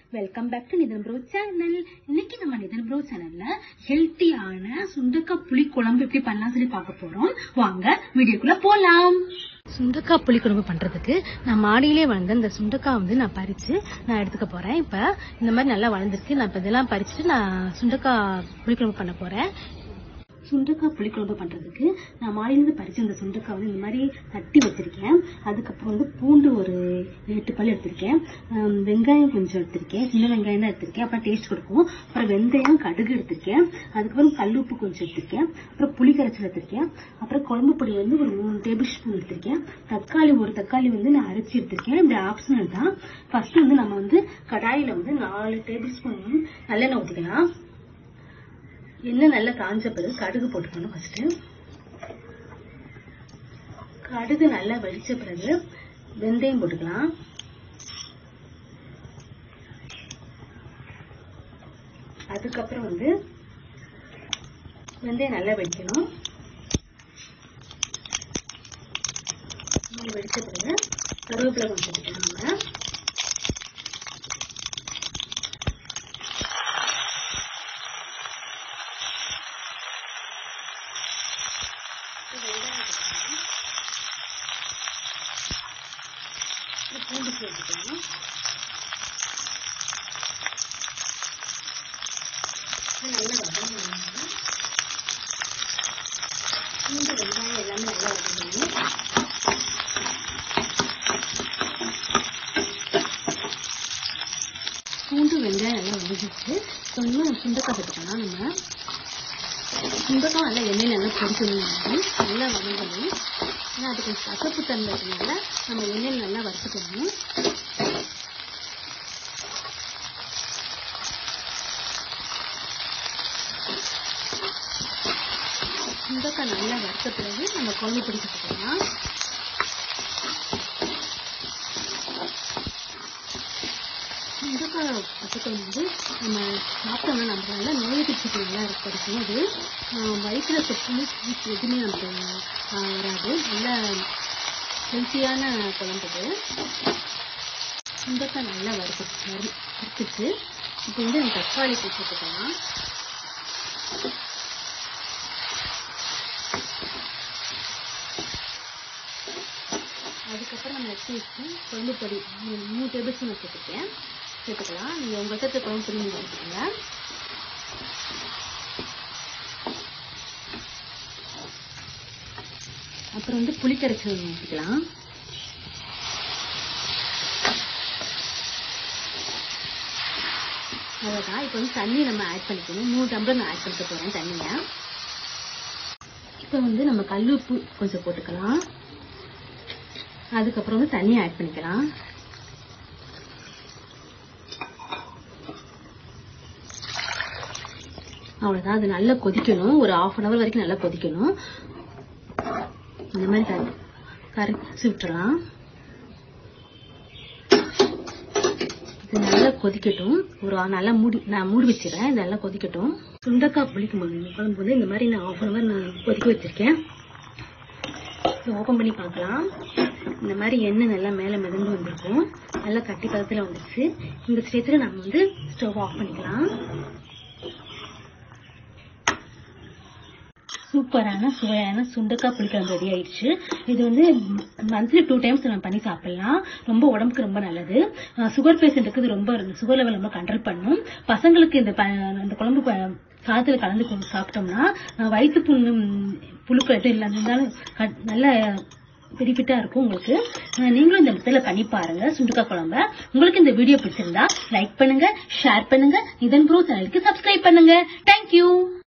Welcome back to Nithan bro channel இன்னைக்கு நம்ம நிதன் bro சேனல்ல ஹெல்த்தியான சுண்டக்காய் புளி குழம்பு எப்படி பண்ணலாம் சொல்லி பார்க்க போறோம் வாங்க வீடியோக்குள்ள போலாம் சுண்டக்காய் புளி குழம்பு பண்றதுக்கு நான் மாடியிலே வளர்ந்த இந்த சுண்டக்காய் வந்து நான் பறிச்சு நான் எடுத்துக்க போறேன் இப்ப இந்த மாதிரி நல்லா வளர்ந்துருக்கு நான் இப்ப இதெல்லாம் பறிச்சுட்டு நான் சுண்டக்காய் புளி குழம்பு பண்ண போறேன் சுண்டக்காய் புளிக்குழம்பு பண்றதுக்கு நான் மாடியிலிருந்து பறிச்சு இந்த சுண்டக்காய் வந்து இந்த மாதிரி தட்டி வச்சிருக்கேன் அதுக்கப்புறம் வந்து பூண்டு ஒரு எட்டு பல் எடுத்திருக்கேன் ஹம், வெங்காயம் கொஞ்சம் எடுத்திருக்கேன் சின்ன வெங்காயம் தான் எடுத்திருக்கேன் அப்புறம் டேஸ்ட் கொடுக்கும் அப்புறம் வெந்தயம் கடுகு எடுத்திருக்கேன் அதுக்கப்புறம் கல்லுப்பு கொஞ்சம் எடுத்திருக்கேன் அப்புறம் புளி கரைச்சல் எடுத்திருக்கேன் அப்புறம் குழம்பு பொடி வந்து ஒரு மூணு டேபிள் ஸ்பூன் எடுத்திருக்கேன் தக்காளி ஒரு தக்காளி வந்து நான் அரைச்சி எடுத்திருக்கேன் இது ஆப்ஷனல் தான் ஃபர்ஸ்ட் வந்து நம்ம வந்து கடாயில வந்து நாலு டேபிள் ஸ்பூன் நல்லெண்ணெய் ஊற்றிக்கலாம் எண்ணெய் நல்லா காஞ்ச பிறகு கடுகு போட்டுக்கணும் ஃபர்ஸ்ட் கடுகு நல்லா வெடிச்ச பிறகு வெந்தயம் போட்டுக்கலாம் அதுக்கப்புறம் வந்து வெந்தயம் நல்லா வெடிக்கணும் நல்லா வெடிச்ச பிறகு கருவேப்பிலை கொஞ்சம் போட்டுக்கலாம் நம்ம பூண்டு சேர்த்துக்கலாம் நல்லா வதங்கணும் பூண்டு வெங்காயம் எல்லாமே நல்லா வதங்கணும் பூண்டு வெங்காயம் நல்லா வதங்கிச்சு கொஞ்சம் சுண்டக்காய் சேர்த்துக்கலாம் நம்ம சுண்டக்காய் நல்லா எண்ணெயில் நல்லா பொரிக்கணும் நம்ம. நல்லா வதங்கணும் ஏன்னா அது கொஞ்சம் கசப்பு தன்மை இருக்கனால நம்ம எண்ணெயில் நல்லா வறுத்துக்கணும் சுண்டக்காய் நல்லா வறுத்த பிறகு நம்ம குழம்பு பொடி சேர்த்துக்கலாம் சுண்டக்காய் பச்சைக்குழம்பு வந்து நம்ம சாப்பிட்டோம்னா நமக்கு நல்லா நோய் எதிர்ப்பு நல்லா கிடைக்கும் அது ஆஹ் வயிற்றுல இருக்க புளி ஸ்வீட் எதுவுமே நமக்கு ஆஹ் வராது நல்ல ஹெல்த்தியான குழம்பு இது சுண்டக்காய் நல்லா வறுத்து வறு- வறுத்துச்சு இப்போ வந்து நம்ம தக்காளி சேர்த்துக்கலாம் அதுக்கப்புறம் நம்ம எடுத்து வச்சு குழம்பு பொடி மூணு மூணு டேபிள் ஸ்பூன் வச்சுருக்கேன் சேர்த்துக்கலாம் நீங்கள் உங்கள் சேர்த்து குழம்பு பொடி நீங்கள் எடுத்துக்கோங்க அப்புறம் வந்து புளிக்கரைச்சல் ஊற்றிக்கலாம் அவ்வளோதான் இப்போ வந்து தண்ணி நம்ம ஆட் பண்ணிக்கணும் மூணு டம்ளர் நான் ஆட் பண்ணிக்க போகிறேன் தண்ணியை இப்போ வந்து நம்ம கல் உப்பு கொஞ்சம் போட்டுக்கலாம் அதுக்கப்புறம் வந்து தண்ணி ஆட் பண்ணிக்கலாம் அவ்வளோதான் அது நல்லா கொதிக்கணும் ஒரு ஆஃப் அன் ஹவர் வரைக்கும் நல்லா கொதிக்கணும் இந்த மாதிரி கரை கரைச்சி விட்டுறலாம் இது நல்லா கொதிக்கட்டும் ஒரு ஆ- நல்லா மூடி நான் மூடி வச்சிடறேன் இது நல்லா கொதிக்கட்டும் சுண்டக்காய் புளிக்கும் போது இந்த குழம்பு வந்து இந்த மாதிரி நான் ஆஃப் அன் ஹவர் நான் கொதிக்க வச்சிருக்கேன் ஓப்பன் பண்ணி பார்க்கலாம் இந்த மாதிரி எண்ணெய் நல்லா மேலே மிதந்து வந்திருக்கும் நல்லா கட்டி பதத்தில் வந்துருச்சு இந்த ஸ்டேஜில் நம்ம வந்து ஸ்டவ் ஆஃப் பண்ணிக்கலாம் சூப்பரான சுவையான சுண்டக்காய் புளிக்குழம்பு ரெடி ஆயிடுச்சு இது வந்து மந்த்லி டூ டைம்ஸ் நம்ம பண்ணி சாப்பிடலாம் ரொம்ப உடம்புக்கு ரொம்ப நல்லது சுகர் பேஷண்ட்டுக்கு இது ரொம்ப சுகர் லெவல் ரொம்ப கண்ட்ரோல் பண்ணும் பசங்களுக்கு இந்த ப- இந்த குழம்பு ப- சாதத்துல கலந்து கொண்டு சாப்பிட்டோம்னா அஹ், வயிற்று புண்ணு ம், புழுப்பு எதுவும் இல்லாம இருந்தாலும் க- நல்ல பெனிஃபிட்டா இருக்கும் உங்களுக்கு அஹ், நீங்களும் இந்த மெத்தட்ல பண்ணி பாருங்க சுண்டக்காய் குழம்ப உங்களுக்கு இந்த வீடியோ பிடிச்சிருந்தா லைக் பண்ணுங்க ஷேர் பண்ணுங்க இதன் ப்ரோ சேனலுக்கு சப்ஸ்கிரைப் பண்ணுங்க தேங்க்யூ